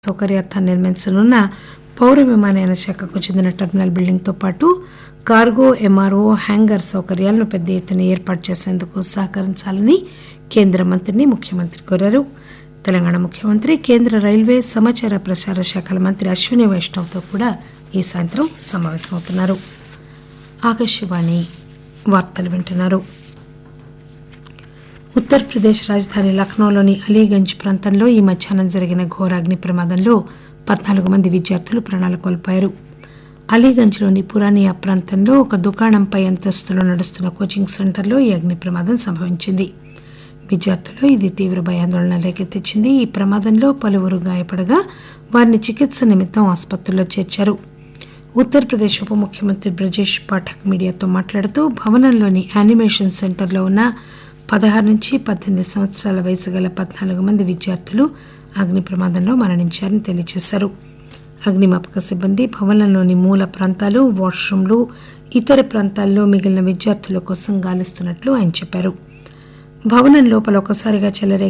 సౌకర్యార్థం నిర్మించనున్న పౌర విమానయాన శాఖకు చెందిన టెర్మినల్ బిల్డింగ్ తో పాటు కార్గో ఎంఆర్ఓ హ్యాంగర్ సౌకర్యాలను పెద్ద ఎత్తున ఏర్పాటు చేసేందుకు సహకరించాలని కేంద్ర మంత్రిని ముఖ్యమంత్రి కోరారు తెలంగాణ ముఖ్యమంత్రి కేంద్ర రైల్వే సమాచార ప్రసార శాఖల మంత్రి అశ్విని వైష్ణవ్తో కూడా ఈ సాయంత్రం సమావేశమవుతున్నారు ఆకాశవాణి వార్తలు వింటున్నారు ఉత్తరప్రదేశ్ రాజధాని లక్నోలోని అలీగంజ్ ప్రాంతంలో ఈ మధ్యాహ్నం జరిగిన ఘోర అగ్ని ప్రమాదంలో పద్నాలుగు మంది విద్యార్థులు ప్రాణాలు కోల్పోయారు అలీగంజ్లోని పురానియా ప్రాంతంలో ఒక దుకాణంపై అంతస్తులో నడుస్తున్న కోచింగ్ సెంటర్లో ఈ అగ్ని ప్రమాదం సంభవించింది విద్యార్థుల్లో ఇది తీవ్ర భయాందోళన రేకెత్తించింది ఈ ప్రమాదంలో పలువురు గాయపడగా వారిని చికిత్స నిమిత్తం ఆసుపత్రిలో చేర్చారు ఉత్తరప్రదేశ్ ఉప ముఖ్యమంత్రి బ్రజేష్ పాఠక్ మీడియాతో మాట్లాడుతూ భవనంలోని యానిమేషన్ సెంటర్లో ఉన్న పదహారు నుంచి పద్దెనిమిది సంవత్సరాల వయసు గల పద్నాలుగు మంది విద్యార్థులు అగ్ని ప్రమాదంలో మరణించారని తెలియజేశారు అగ్నిమాపక సిబ్బంది భవనంలోని మూల ప్రాంతాలు వాష్రూంలు ఇతర ప్రాంతాల్లో మిగిలిన విద్యార్థుల కోసం గాలిస్తున్నట్లు ఆయన చెప్పారు భవనం లోపల ఒకసారిగా చెలరే